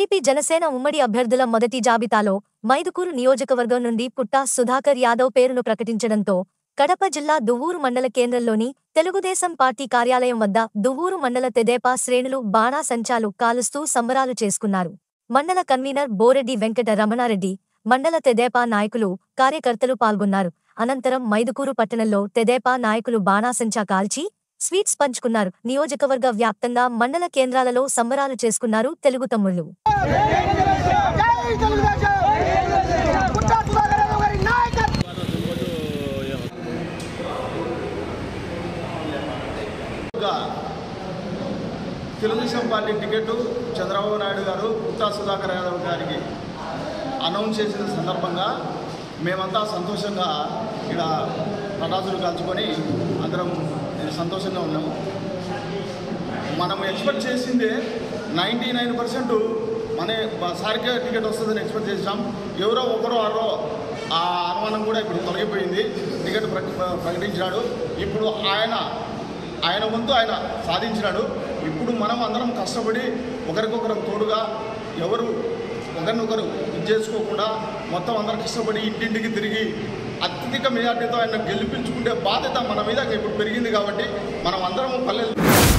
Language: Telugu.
టీడీపీ జనసేన ఉమ్మడి అభ్యర్థుల మొదటి జాబితాలో మైదుకూరు నియోజకవర్గం నుండి పుట్టా సుధాకర్ యాదవ్ పేరును ప్రకటించడంతో కడప జిల్లా దువ్వూరు మండల కేంద్రంలోని తెలుగుదేశం పార్టీ కార్యాలయం వద్ద దువ్వూరు మండల తెదేపా శ్రేణులు బాణాసంచాలు కాలుస్తూ సంబరాలు చేసుకున్నారు మండల కన్వీనర్ బోరెడ్డి వెంకట రమణారెడ్డి మండల తెదేపా నాయకులు కార్యకర్తలు పాల్గొన్నారు అనంతరం మైదుకూరు పట్టణంలో తెదేపా నాయకులు బాణాసంచా కాల్చి స్వీట్స్ పంచుకున్నారు నియోజకవర్గ వ్యాప్తంగా మండల కేంద్రాలలో సంబరాలు చేసుకున్నారు తెలుగు తమ్ముళ్లు జై తెలుగుదేశం పుట్టా సుధాకర్ యాదవ్ గారి నాయకత్వం ఇంకా తెలుగుదేశం పార్టీ టికెట్ చంద్రబాబు నాయుడు గారు పుట్టా సుధాకర్ యాదవ్ గారికి అనౌన్స్ చేసిన సందర్భంగా మేమంతా సంతోషంగా ఇక్కడ పటాసులు కాల్చుకొని అందరం సంతోషంగా ఉన్నాము మనం ఎక్స్పెక్ట్ చేసిందే నైంటీ నైన్ పర్సెంట్ మన సారికే టికెట్ వస్తుందని ఎక్స్పెక్ట్ చేసాం ఎవరో ఒకరో అరో ఆ అనుమానం కూడా ఇప్పుడు తొలగిపోయింది టికెట్ ప్రక- ప్రకటించినాడు ఇప్పుడు ఆయన ఆయన వంతు ఆయన సాధించినాడు ఇప్పుడు మనం అందరం కష్టపడి ఒకరికొకరు తోడుగా ఎవరు ఒకరినొకరు ఇది చేసుకోకుండా మొత్తం అందరం కష్టపడి ఇంటింటికి తిరిగి అత్యధిక మెజార్టీతో ఆయన గెలిపించుకుంటే బాధ్యత మన మీద ఇప్పుడు పెరిగింది కాబట్టి మనం అందరం పల్లెలు